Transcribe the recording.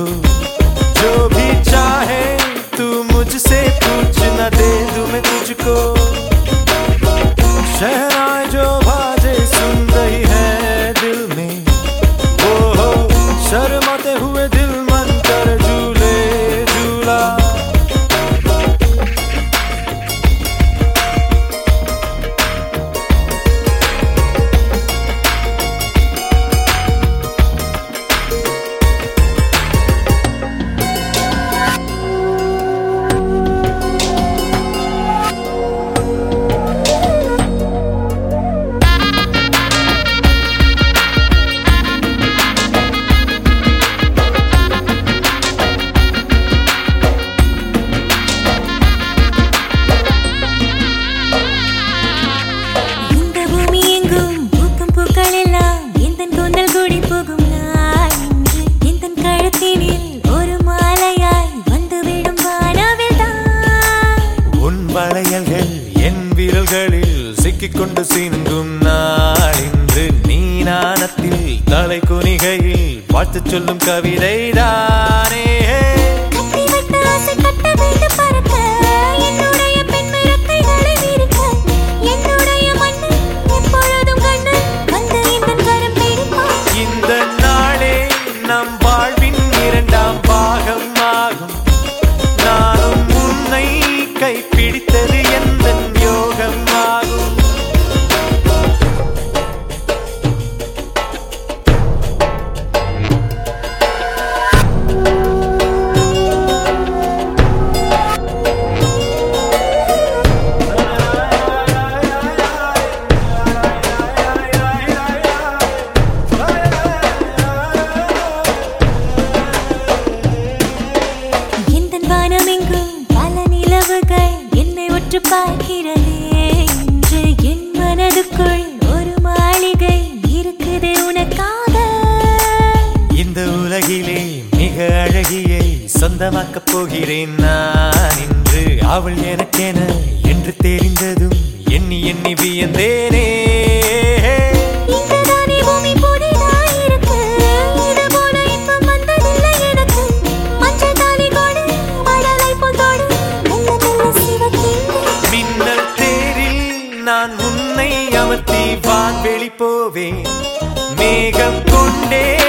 तुझको जो भी चाहे तू मुझसे पूछ न दे दूं मैं तुझको शहनाई जो बाजे सुन रही है दिल में ओ हो शर्माते हुए दिल मन कर झूले झूला இந்த பூமி எங்கும் பூக்கும் பூக்கள் எல்லாம் எந்தன் கூந்தல் கூடி போகும் நாள் இன்று எந்தன் கழுத்தினில் ஒரு மாலையாய் வந்துவிடும் வானவில் தான் உன் வளையல்கள் என் விரல்களில் சிக்கிக்கொண்டு சிந்தும் நாள் இன்று நீ நாணத்தில் தலை குனிகையில் வாழ்த்து சொல்லும் கவிதை தானே கட்டி வைத்த ஆசை கட்ட வேண்டும் பறக்க என்னுடைய பெண்மை ரெக்கைகளை விரிக்க என்னுடைய மண்ணு எப்பொழுதும் கண்ணு வந்து எந்தன் கரம் பிடிப்பான் இந்த நாளே நம் வாழ்வின் இரண்டாம் பாகம் ஆகும் நானும் உன்னை கைப்பிடித்தது எந்த யோகம் ஆகும் எந்தன் வானமெங்கும் பல நிலவுகள் என்னை உற்று பார்க்கிறதே இன்று என் மனதுக்குள் ஒரு மாளிகை இருக்குது உனக்காக இந்த உலகிலே மிக அழகியை சொந்தமாக்கப் போகிறேன் நான் இன்று அவள் எனக்கென என்று தெரிந்ததும் எண்ணி எண்ணி வியந்தேனே இங்குதானே பூமி புதிதாயிருக்கு. இது போல இன்பம் வந்ததில்லை எனக்கு. மஞ்சள் தாலி கொடு, மழலை போல் தொடு, மெல்ல மெல்ல சிவக்கின்றேன். மின்னல் தேரில் நான் உன்னை அமர்த்தி வான்வெளி போவேன் மேகம் கொண்டே